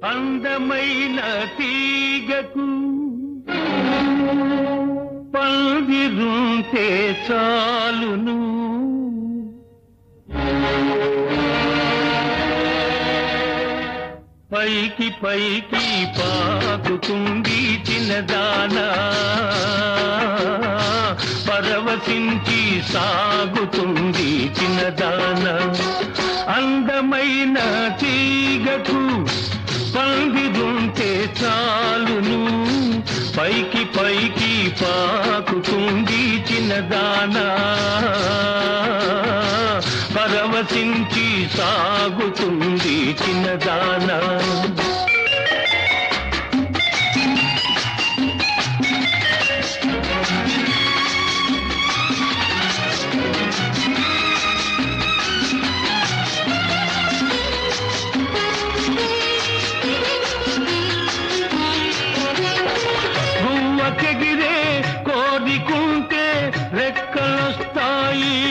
అందమైన తీగకు పందిరుంటే చాలును పైకి పైకి పాకుతుంది చిన్నదానా పరవశించి సాగుతుంది చిన్నదాన అందమైన తీగకు పందిరుంటే చాలును పైకి పైకి పాకుతుంది చిన్నదానా పరవశించి సాగుతుంది చిన్నదానా గువ్వకెగిరే కోరికుంటే రెక్కలొస్తాయి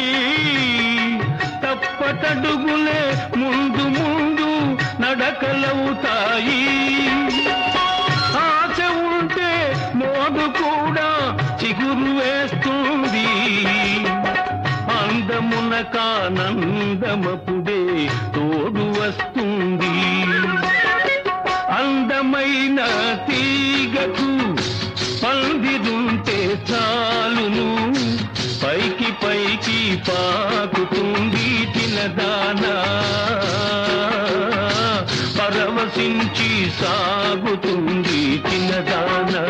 తప్పటడుగులే ముందు ముందు నడకలవుతాయి ఆశ ఉంటే మోదు కూడా చిగురు వేస్తుంది అందమున కానందమపుడే తోడు వస్తుంది అందమైన తీగకు పందిరుంటే చాలును పైకి పైకి పాకుతుంది తినదానా పరవశించి సాగుతుంది చిన్నదానా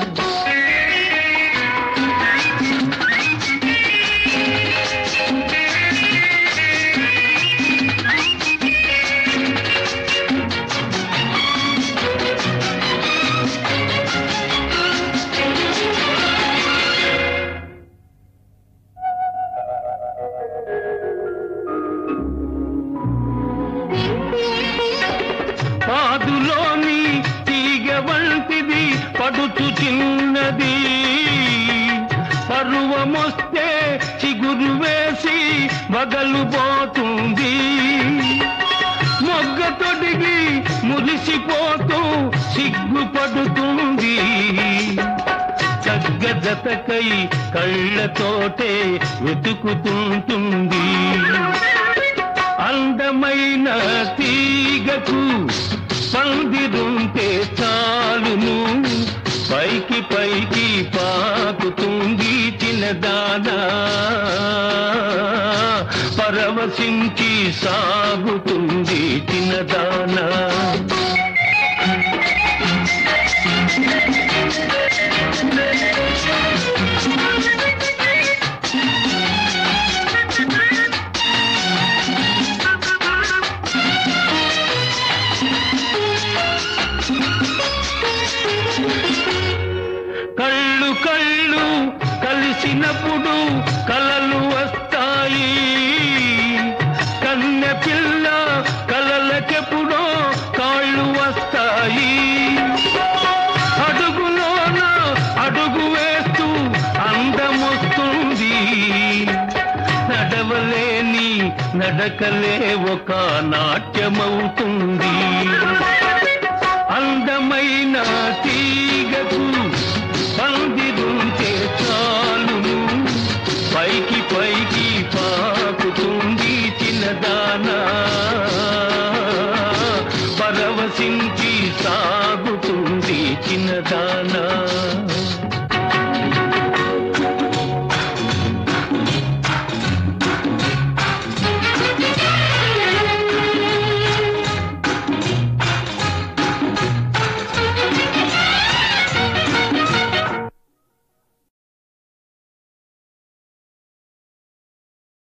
పాదులోని తీగ వంటిది పడుచు చిన్నది పరువమొస్తే చిగురు వేసి బగలు పోతుంది మొగ్గ తొడిగి మురిసిపోతూ సిగ్గుపడుతుంది జతకై కళ్ళతోటే వెతుకుతుంటుంది అందమైన తీగకు పందిరుంటే చాలును పైకి పైకి పాకుతుంది చిన్నదానా పరవశించి సాగుతుంది చిన్నదానా కళ్ళు కళ్ళు కలిసినప్పుడు కలలు వస్తాయి కన్నె పిల్ల కలలకెప్పుడో కాళ్ళు వస్తాయి అడుగులోన అడుగు వేస్తూ అందమొస్తుంది నడవలేని నడకలే ఒక నాట్యమవుతుంది అందమైన తీగకు పందిరుంటే చాలును పైకి పైకి పాకుతుంది చిన్నదానా పరవశించి సాగుతుంది చిన్నదానా